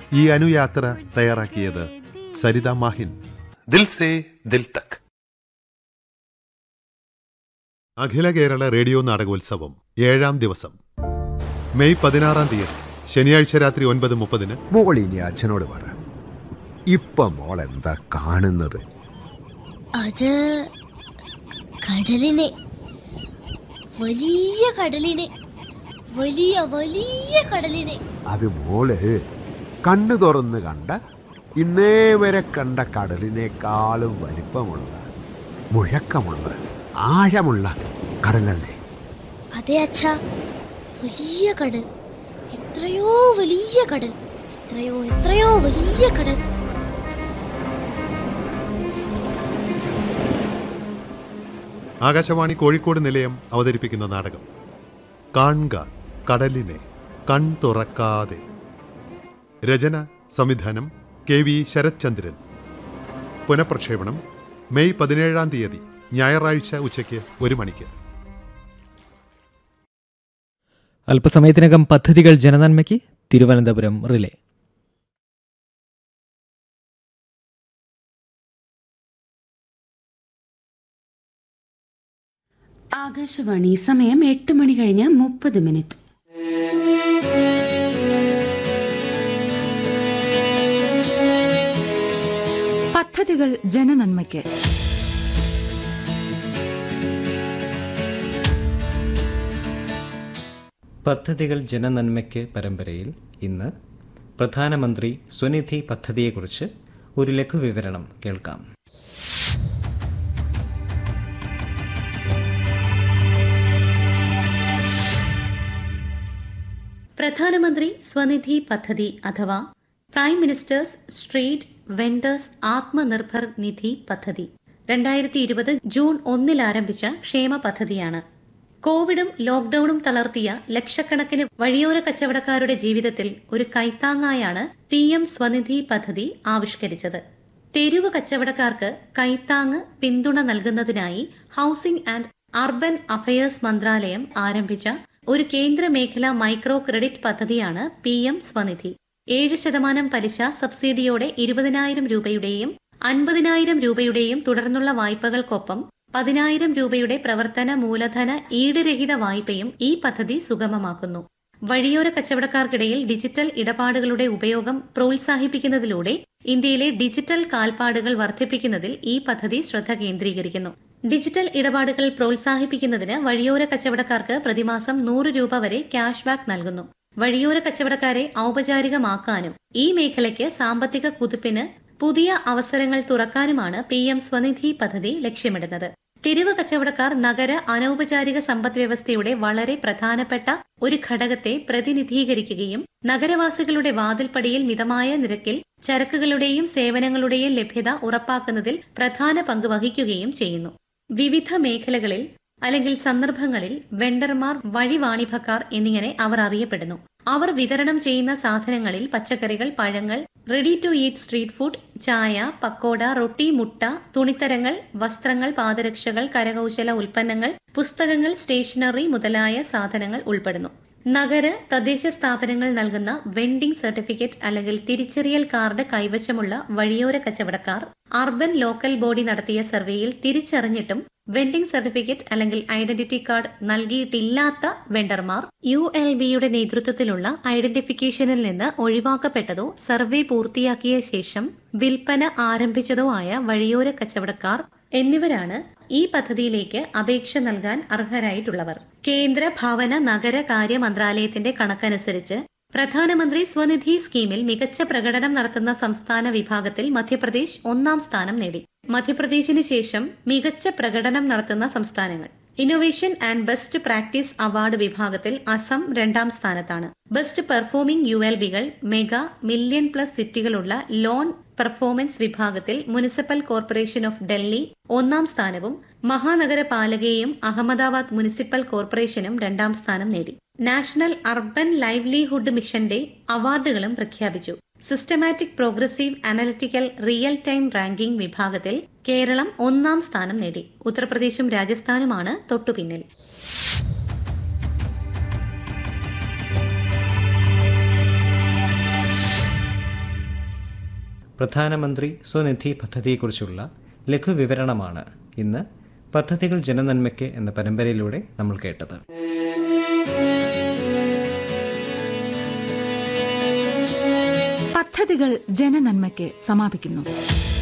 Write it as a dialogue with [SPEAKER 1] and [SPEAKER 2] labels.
[SPEAKER 1] ഈ അനുയാത്ര തയ്യാറാക്കിയത് സരിത മാഹിൻ
[SPEAKER 2] ദിൽ സേ ദിൽ തക്
[SPEAKER 1] അഖില കേരള റേഡിയോ നാടകോത്സവം ഏഴാം ദിവസം മെയ് പതിനാറാം തീയതി ശനിയാഴ്ച രാത്രി ഒൻപത് മുപ്പതിന്
[SPEAKER 3] മോൾ ഇനി അച്ഛനോട് പറ ഇപ്പൊ മോൾ എന്താ കാണുന്നത്
[SPEAKER 4] അത് കടലിനെ വലിയ കടലിനെ വലിയ വലിയ കടലിനെ
[SPEAKER 3] അത് മോള് കണ്ണു തുറന്ന് കണ്ട ഇന്നേ വരെ കണ്ട കടലിനേക്കാളും വലിപ്പമുള്ള മുഴക്കമുള്ള ആഴമുള്ള കടലല്ലേ
[SPEAKER 4] അതെ അച്ഛാ വലിയ കടൽ എത്രയോ വലിയ കടൽ എത്രയോ എത്രയോ വലിയ കടൽ
[SPEAKER 1] ആകാശവാണി കോഴിക്കോട് നിലയം അവതരിപ്പിക്കുന്ന നാടകം കാൺക കടലിനെ കൺ തുറക്കാതെ രചന സംവിധാനം കെ വി ശരത്ചന്ദ്രൻ പുനഃപ്രക്ഷേപണം മെയ് പതിനേഴാം തീയതി ഞായറാഴ്ച ഉച്ചയ്ക്ക് ഒരു മണിക്ക്
[SPEAKER 5] അല്പസമയത്തിനകം പദ്ധതികൾ ജനനന്മയ്ക്ക് തിരുവനന്തപുരം റിലേ
[SPEAKER 6] ആകാശവാണി സമയം എട്ട് മണി കഴിഞ്ഞ് മുപ്പത് മിനിറ്റ്
[SPEAKER 7] പദ്ധതികൾ ജനനന്മയ്ക്ക്
[SPEAKER 8] പദ്ധതികൾ ജനനന്മയ്ക്ക് പരമ്പരയിൽ ഇന്ന് പ്രധാനമന്ത്രി സ്വനിധി പദ്ധതിയെക്കുറിച്ച് ഒരു ലഘുവിവരണം കേൾക്കാം
[SPEAKER 9] പ്രധാനമന്ത്രി സ്വനിധി പദ്ധതി അഥവാ prime minister's street vendors Atmanirbhar Nidhi പദ്ധതി രണ്ടായിരത്തി ഇരുപത് ജൂൺ ഒന്നിൽ ആരംഭിച്ച ക്ഷേമ പദ്ധതിയാണ് കോവിഡും ലോക്ഡൌണും തളർത്തിയ ലക്ഷക്കണക്കിന് വഴിയോര കച്ചവടക്കാരുടെ ജീവിതത്തിൽ ഒരു കൈത്താങ്ങായാണ് പി എം സ്വനിധി പദ്ധതി ആവിഷ്കരിച്ചത് തെരുവ് കച്ചവടക്കാർക്ക് കൈത്താങ് പിന്തുണ നൽകുന്നതിനായി ഹൌസിംഗ് ആൻഡ് അർബൻ അഫയേഴ്സ് മന്ത്രാലയം ആരംഭിച്ച ഒരു കേന്ദ്ര മേഖലാ മൈക്രോ ക്രെഡിറ്റ് പദ്ധതിയാണ് പി എം സ്വനിധി ഏഴ് ശതമാനം പലിശ സബ്സിഡിയോടെ ഇരുപതിനായിരം രൂപയുടെയും അൻപതിനായിരം രൂപയുടെയും തുടർന്നുള്ള വായ്പകൾക്കൊപ്പം പതിനായിരം രൂപയുടെ പ്രവർത്തന മൂലധന ഈടുരഹിത വായ്പയും ഈ പദ്ധതി സുഗമമാക്കുന്നു വഴിയോര കച്ചവടക്കാർക്കിടയിൽ ഡിജിറ്റൽ ഇടപാടുകളുടെ ഉപയോഗം പ്രോത്സാഹിപ്പിക്കുന്നതിലൂടെ ഇന്ത്യയിലെ ഡിജിറ്റൽ കാൽപ്പാടുകൾ വർദ്ധിപ്പിക്കുന്നതിൽ ഈ പദ്ധതി ശ്രദ്ധ കേന്ദ്രീകരിക്കുന്നു ഡിജിറ്റൽ ഇടപാടുകൾ പ്രോത്സാഹിപ്പിക്കുന്നതിന് വഴിയോര കച്ചവടക്കാർക്ക് പ്രതിമാസം നൂറ് രൂപ വരെ ക്യാഷ് ബാക്ക് നൽകുന്നു വഴിയോര കച്ചവടക്കാരെ ഔപചാരികമാക്കാനും ഈ മേഖലയ്ക്ക് സാമ്പത്തിക കുതിപ്പിന് പുതിയ അവസരങ്ങൾ തുറക്കാനുമാണ് പി എം സ്വനിധി പദ്ധതി ലക്ഷ്യമിടുന്നത് തെരുവ് കച്ചവടക്കാർ നഗര അനൗപചാരിക സമ്പദ് വ്യവസ്ഥയുടെ വളരെ പ്രധാനപ്പെട്ട ഒരു ഘടകത്തെ പ്രതിനിധീകരിക്കുകയും നഗരവാസികളുടെ വാതിൽപ്പടിയിൽ മിതമായ നിരക്കിൽ ചരക്കുകളുടെയും സേവനങ്ങളുടെയും ലഭ്യത ഉറപ്പാക്കുന്നതിൽ പ്രധാന പങ്ക് വഹിക്കുകയും ചെയ്യുന്നു വിവിധ മേഖലകളിൽ അല്ലെങ്കിൽ സന്ദർഭങ്ങളിൽ വെണ്ടർമാർ വഴിവാണിഭക്കാർ എന്നിങ്ങനെ അവർ അറിയപ്പെടുന്നു അവർ വിതരണം ചെയ്യുന്ന സാധനങ്ങളിൽ പച്ചക്കറികൾ പഴങ്ങൾ ready to eat street food ചായ പക്കോട റൊട്ടി മുട്ട തുണിത്തരങ്ങൾ വസ്ത്രങ്ങൾ പാദരക്ഷകൾ കരകൗശല ഉൽപ്പന്നങ്ങൾ പുസ്തകങ്ങൾ സ്റ്റേഷനറി മുതലായ സാധനങ്ങൾ ഉൾപ്പെടുന്നു നഗര തദ്ദേശ സ്ഥാപനങ്ങൾ നൽകുന്ന വെൻഡിംഗ് സർട്ടിഫിക്കറ്റ് അല്ലെങ്കിൽ തിരിച്ചറിയൽ കാർഡ് കൈവശമുള്ള വഴിയോര കച്ചവടക്കാർ അർബൻ ലോക്കൽ ബോഡി നടത്തിയ സർവേയിൽ തിരിച്ചറിഞ്ഞിട്ടും വെൻഡിംഗ് സർട്ടിഫിക്കറ്റ് അല്ലെങ്കിൽ ഐഡന്റിറ്റി കാർഡ് നൽകിയിട്ടില്ലാത്ത വെണ്ടർമാർ യു എൽ ബിയുടെ നേതൃത്വത്തിലുള്ള ഐഡന്റിഫിക്കേഷനിൽ നിന്ന് ഒഴിവാക്കപ്പെട്ടതോ സർവേ പൂർത്തിയാക്കിയ ശേഷം വിൽപ്പന ആരംഭിച്ചതോ ആയ വഴിയോര കച്ചവടക്കാർ എന്നിവരാണ് ഈ പദ്ധതിയിലേക്ക് അപേക്ഷ നൽകാൻ അർഹരായിട്ടുള്ളവർ കേന്ദ്ര ഭവന നഗരകാര്യ മന്ത്രാലയത്തിന്റെ കണക്കനുസരിച്ച് പ്രധാനമന്ത്രി സ്വനിധി സ്കീമിൽ മികച്ച പ്രകടനം നടത്തുന്ന സംസ്ഥാന വിഭാഗത്തിൽ മധ്യപ്രദേശ് ഒന്നാം സ്ഥാനം നേടി മധ്യപ്രദേശിന് ശേഷം മികച്ച പ്രകടനം നടത്തുന്ന സംസ്ഥാനങ്ങൾ innovation and best practice award വിഭാഗത്തിൽ അസം രണ്ടാം സ്ഥാനത്താണ് ബെസ്റ്റ് പെർഫോമിംഗ് യു എൽ ബികൾ മെഗാ മില്യൺ പ്ലസ് സിറ്റികളുള്ള ലോൺ പെർഫോമൻസ് വിഭാഗത്തിൽ മുനിസിപ്പൽ കോർപ്പറേഷൻ ഓഫ് ഡൽഹി ഒന്നാം സ്ഥാനവും മഹാനഗരപാലകയും അഹമ്മദാബാദ് മുനിസിപ്പൽ കോർപ്പറേഷനും രണ്ടാം സ്ഥാനം നേടി നാഷണൽ അർബൻ ലൈവ്ലിഹുഡ് മിഷന്റെ അവാർഡുകളും പ്രഖ്യാപിച്ചു systematic progressive analytical real time ranking വിഭാഗത്തിൽ കേരളം ഒന്നാം സ്ഥാനം നേടി ഉത്തർപ്രദേശും രാജസ്ഥാനുമാണ് തൊട്ടുപിന്നിൽ
[SPEAKER 8] പ്രധാനമന്ത്രി സ്വനിധി പദ്ധതിയെക്കുറിച്ചുള്ള ലഘുവിവരണമാണ് ഇന്ന് പദ്ധതികൾ ജനനന്മയ്ക്ക് എന്ന പരമ്പരയിലൂടെ നമ്മൾ കേട്ടത്
[SPEAKER 7] പദ്ധതികൾ ജനനന്മയ്ക്ക് സമാപിക്കുന്നു